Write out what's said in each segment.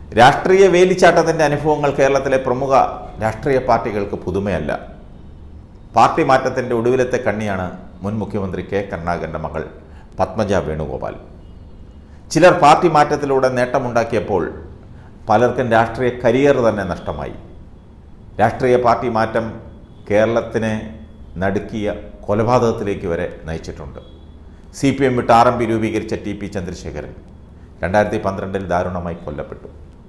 രാഷ്ട്രീയ വേലിച്ചാട്ടത്തിൻ്റെ അനുഭവങ്ങൾ കേരളത്തിലെ പ്രമുഖ രാഷ്ട്രീയ പാർട്ടികൾക്ക് പുതുമയല്ല പാർട്ടി മാറ്റത്തിൻ്റെ ഒടുവിലത്തെ കണ്ണിയാണ് മുൻ മുഖ്യമന്ത്രി കെ കരുണാകരൻ്റെ മകൾ പത്മജ വേണുഗോപാൽ ചിലർ പാർട്ടി മാറ്റത്തിലൂടെ നേട്ടമുണ്ടാക്കിയപ്പോൾ പലർക്കും രാഷ്ട്രീയ കരിയർ തന്നെ നഷ്ടമായി രാഷ്ട്രീയ പാർട്ടി മാറ്റം കേരളത്തിനെ നടുക്കിയ കൊലപാതകത്തിലേക്ക് വരെ നയിച്ചിട്ടുണ്ട് സി പി എം വിട്ട് ആർ എം പി രൂപീകരിച്ച ടി പി ചന്ദ്രശേഖരൻ രണ്ടായിരത്തി പന്ത്രണ്ടിൽ ദാരുണമായി കൊല്ലപ്പെട്ടു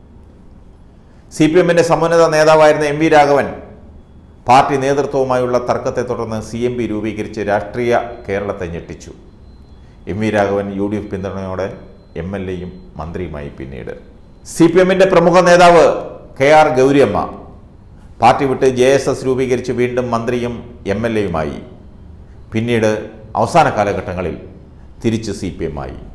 സി പി എമ്മിൻ്റെ സമുന്നത നേതാവായിരുന്ന എം വി രാഘവൻ പാർട്ടി നേതൃത്വവുമായുള്ള തർക്കത്തെ തുടർന്ന് സി എം പി രൂപീകരിച്ച് രാഷ്ട്രീയ കേരളത്തെ ഞെട്ടിച്ചു M V Raghavan U D F പിന്തുണയോടെ എം എൽ എയും മന്ത്രിയുമായി പിന്നീട് സി പി എമ്മിൻ്റെ പ്രമുഖ നേതാവ് കെ ആർ ഗൗരിയമ്മ പാർട്ടി വിട്ട് ജെ എസ് എസ് രൂപീകരിച്ച് വീണ്ടും മന്ത്രിയും എം എൽ എയുമായി പിന്നീട് അവസാന കാലഘട്ടങ്ങളിൽ തിരിച്ച് സി പി എം ആയി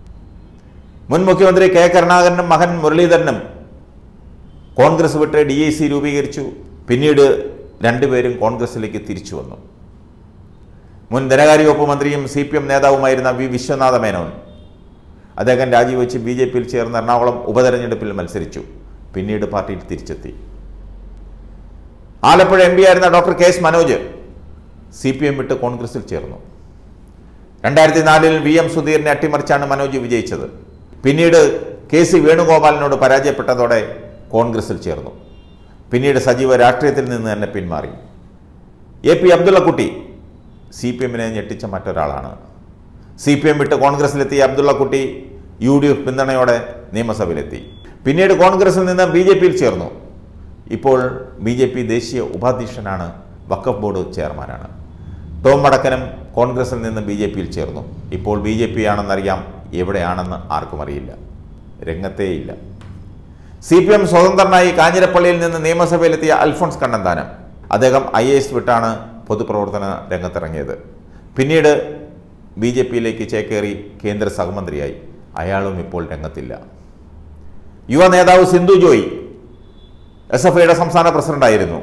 മുൻ മുഖ്യമന്ത്രി കെ കരുണാകരനും മകൻ മുരളീധരനും കോൺഗ്രസ് വിട്ട് ഡി ഐ സി രൂപീകരിച്ചു പിന്നീട് രണ്ടുപേരും കോൺഗ്രസിലേക്ക് തിരിച്ചു വന്നു മുൻ ധനകാര്യ വകുപ്പ് മന്ത്രിയും സി പി എം നേതാവുമായിരുന്ന വി വിശ്വനാഥ മേനോൻ അദ്ദേഹം രാജിവെച്ച് ബി ജെ പിയിൽ ചേർന്ന് എറണാകുളം ഉപതെരഞ്ഞെടുപ്പിൽ മത്സരിച്ചു പിന്നീട് പാർട്ടിയിൽ തിരിച്ചെത്തി ആലപ്പുഴ എം പി ആയിരുന്ന doctor K S Manoj C P M വിട്ട് കോൺഗ്രസിൽ ചേർന്നു രണ്ടായിരത്തി നാലിൽ വി എം സുധീറിനെ അട്ടിമറിച്ചാണ് മനോജ് വിജയിച്ചത് പിന്നീട് കെ സി വേണുഗോപാലിനോട് പരാജയപ്പെട്ടതോടെ കോൺഗ്രസിൽ ചേർന്നു പിന്നീട് സജീവ രാഷ്ട്രീയത്തിൽ നിന്ന് തന്നെ പിന്മാറി A P Abdullakutty C P എമ്മിനെ ഞെട്ടിച്ച മറ്റൊരാളാണ് സി പി എം വിട്ട് കോൺഗ്രസിലെത്തിയ അബ്ദുള്ളക്കുട്ടി യു ഡി എഫ് പിന്തുണയോടെ നിയമസഭയിലെത്തി പിന്നീട് കോൺഗ്രസിൽ നിന്ന് ബി ജെ പിയിൽ ചേർന്നു ഇപ്പോൾ ബി ജെ പി ദേശീയ ഉപാധ്യക്ഷനാണ് വഖഫ് ബോർഡ് ചെയർമാനാണ് ടോം വടക്കനും കോൺഗ്രസിൽ നിന്ന് ബി ജെ പിയിൽ ചേർന്നു ഇപ്പോൾ ബി ജെ പി ആണെന്നറിയാം എവിടെയാണെന്ന് ആർക്കും അറിയില്ല രംഗത്തേയില്ല സി പി എം സ്വതന്ത്രനായി കാഞ്ഞിരപ്പള്ളിയിൽ നിന്ന് നിയമസഭയിലെത്തിയ അൽഫോൺസ് കണ്ണന്താനം അദ്ദേഹം ഐ എ എസ് വിട്ടാണ് പൊതുപ്രവർത്തന രംഗത്തിറങ്ങിയത് പിന്നീട് ബി ജെ പിയിലേക്ക് ചേക്കേറി കേന്ദ്ര സഹമന്ത്രിയായി അയാളും ഇപ്പോൾ രംഗത്തില്ല യുവ നേതാവ് സിന്ധു ജോയി എസ് എഫ് ഐയുടെ സംസ്ഥാന പ്രസിഡന്റായിരുന്നു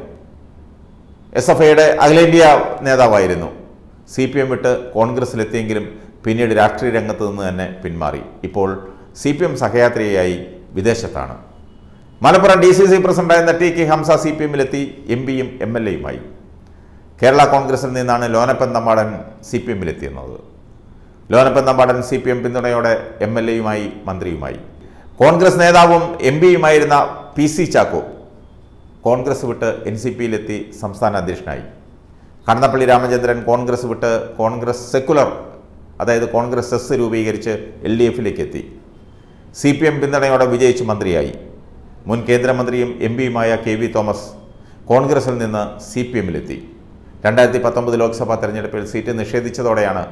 എസ് എഫ് ഐയുടെ അഖിലേന്ത്യാ നേതാവായിരുന്നു സി പി എം വിട്ട് കോൺഗ്രസിലെത്തിയെങ്കിലും പിന്നീട് രാഷ്ട്രീയ രംഗത്ത് നിന്ന് തന്നെ പിന്മാറി ഇപ്പോൾ സി പി എം സഹയാത്രികയായി വിദേശത്താണ് മലപ്പുറം ഡി സി സി പ്രസിഡന്റായിരുന്ന T K Hamza C P എമ്മിലെത്തി എം പിയും എം എൽ എയുമായി കേരള കോൺഗ്രസിൽ നിന്നാണ് ലോനപ്പൻ തമ്പാടൻ സി പി എമ്മിലെത്തിയുന്നത് Lonappan Thampadan C P M പിന്തുണയോടെ എം എൽ എയുമായി മന്ത്രിയുമായി കോൺഗ്രസ് നേതാവും എം പിയുമായിരുന്ന പി സി ചാക്കോ കോൺഗ്രസ് വിട്ട് എൻ സി പിയിലെത്തി സംസ്ഥാന അധ്യക്ഷനായി കടന്നപ്പള്ളി രാമചന്ദ്രൻ കോൺഗ്രസ് വിട്ട് കോൺഗ്രസ് സെക്കുലർ അതായത് കോൺഗ്രസ് എസ് രൂപീകരിച്ച് എൽ ഡി എഫിലേക്ക് എത്തി സി പി എം പിന്തുണയോടെ വിജയിച്ച് മന്ത്രിയായി മുൻ കേന്ദ്രമന്ത്രിയും എം പിയുമായ കെ വി തോമസ് കോൺഗ്രസിൽ നിന്ന് സി പി എമ്മിലെത്തി രണ്ടായിരത്തി പത്തൊമ്പത് ലോക്സഭാ തെരഞ്ഞെടുപ്പിൽ സീറ്റ് നിഷേധിച്ചതോടെയാണ്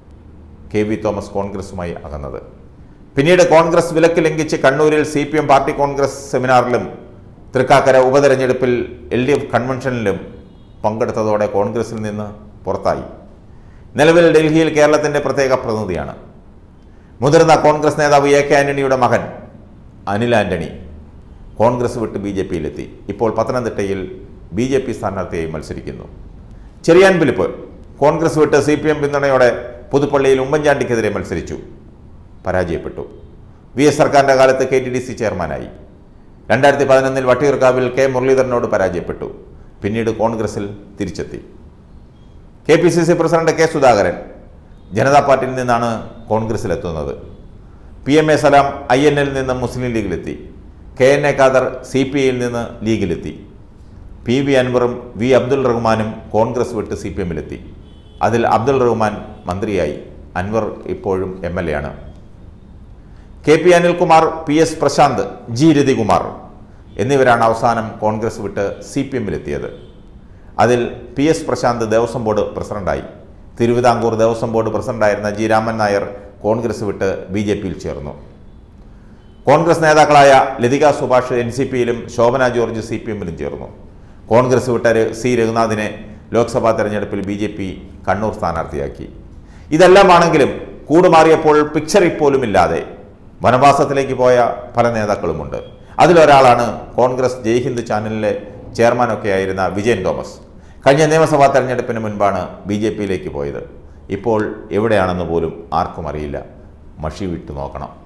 കെ വി തോമസ് കോൺഗ്രസുമായി അകന്നത് പിന്നീട് കോൺഗ്രസ് വിലക്ക് ലംഘിച്ച് കണ്ണൂരിൽ C P M party Congress സെമിനാറിലും തൃക്കാക്കര ഉപതെരഞ്ഞെടുപ്പിൽ എൽ ഡി എഫ് കൺവെൻഷനിലും പങ്കെടുത്തതോടെ കോൺഗ്രസിൽ നിന്ന് പുറത്തായി നിലവിൽ ഡൽഹിയിൽ കേരളത്തിൻ്റെ പ്രത്യേക പ്രതിനിധിയാണ് മുതിർന്ന കോൺഗ്രസ് നേതാവ് എ കെ ആന്റണിയുടെ മകൻ അനിൽ ആന്റണി കോൺഗ്രസ് വിട്ട് ബി ജെ പിയിലെത്തി ഇപ്പോൾ പത്തനംതിട്ടയിൽ ബി ജെ പി സ്ഥാനാർത്ഥിയായി മത്സരിക്കുന്നു ചെറിയാൻ ഫിലിപ്പ് കോൺഗ്രസ് വിട്ട് സി പി എം പിന്തുണയോടെ പുതുപ്പള്ളിയിൽ ഉമ്മൻചാണ്ടിക്കെതിരെ മത്സരിച്ചു പരാജയപ്പെട്ടു വി എസ് സർക്കാരിൻ്റെ കാലത്ത് കെ ടി ഡി സി ചെയർമാനായി രണ്ടായിരത്തി പതിനൊന്നിൽ വട്ടിയൂർക്കാവിൽ കെ മുരളീധരനോട് പരാജയപ്പെട്ടു പിന്നീട് കോൺഗ്രസിൽ തിരിച്ചെത്തി K P C C president K Sudhakaran Janata party നിന്നാണ് കോൺഗ്രസിലെത്തുന്നത് P M A Salam I N എല്ലിൽ നിന്ന് മുസ്ലിം ലീഗിലെത്തി K N A Khader C P ഐയിൽ നിന്ന് ലീഗിലെത്തി പി വി അൻവറും വി അബ്ദുൾ റഹ്മാനും കോൺഗ്രസ് വിട്ട് സി പി എമ്മിലെത്തി അതിൽ അബ്ദുൾ റഹ്മാൻ മന്ത്രിയായി അൻവർ ഇപ്പോഴും എം എൽ എ ആണ് K P Anilkumar P S Prasanth G Rathikumar എന്നിവരാണ് അവസാനം കോൺഗ്രസ് വിട്ട് സി പി എമ്മിലെത്തിയത് അതിൽ P S Prasanth Devaswom board പ്രസിഡന്റായി തിരുവിതാംകൂർ ദേവസ്വം ബോർഡ് പ്രസിഡന്റായിരുന്ന ജി രാമൻ നായർ കോൺഗ്രസ് വിട്ട് ബി ജെ പിയിൽ ചേർന്നു കോൺഗ്രസ് നേതാക്കളായ ലതിക സുഭാഷ് എൻ സി പിയിലും ശോഭന ജോർജ് സി പി എമ്മിലും ചേർന്നു കോൺഗ്രസ് വിട്ട ര- സി രഘുനാഥിനെ ലോക്സഭാ തെരഞ്ഞെടുപ്പിൽ ബി ജെ പി കണ്ണൂർ സ്ഥാനാർത്ഥിയാക്കി ഇതെല്ലാമാണെങ്കിലും കൂടുമാറിയപ്പോൾ പിക്ചറിൽ പോലുമില്ലാതെ വനവാസത്തിലേക്ക് പോയ പല നേതാക്കളുമുണ്ട് അതിലൊരാളാണ് കോൺഗ്രസ് ജയ്ഹിന്ദ് ചാനലിലെ ചെയർമാനൊക്കെ ആയിരുന്ന വിജയൻ തോമസ് കഴിഞ്ഞ നിയമസഭാ തെരഞ്ഞെടുപ്പിന് മുൻപാണ് ബി ജെ പിയിലേക്ക് പോയത് ഇപ്പോൾ എവിടെയാണെന്ന് പോലും ആർക്കും അറിയില്ല മഷി വിട്ടു നോക്കണം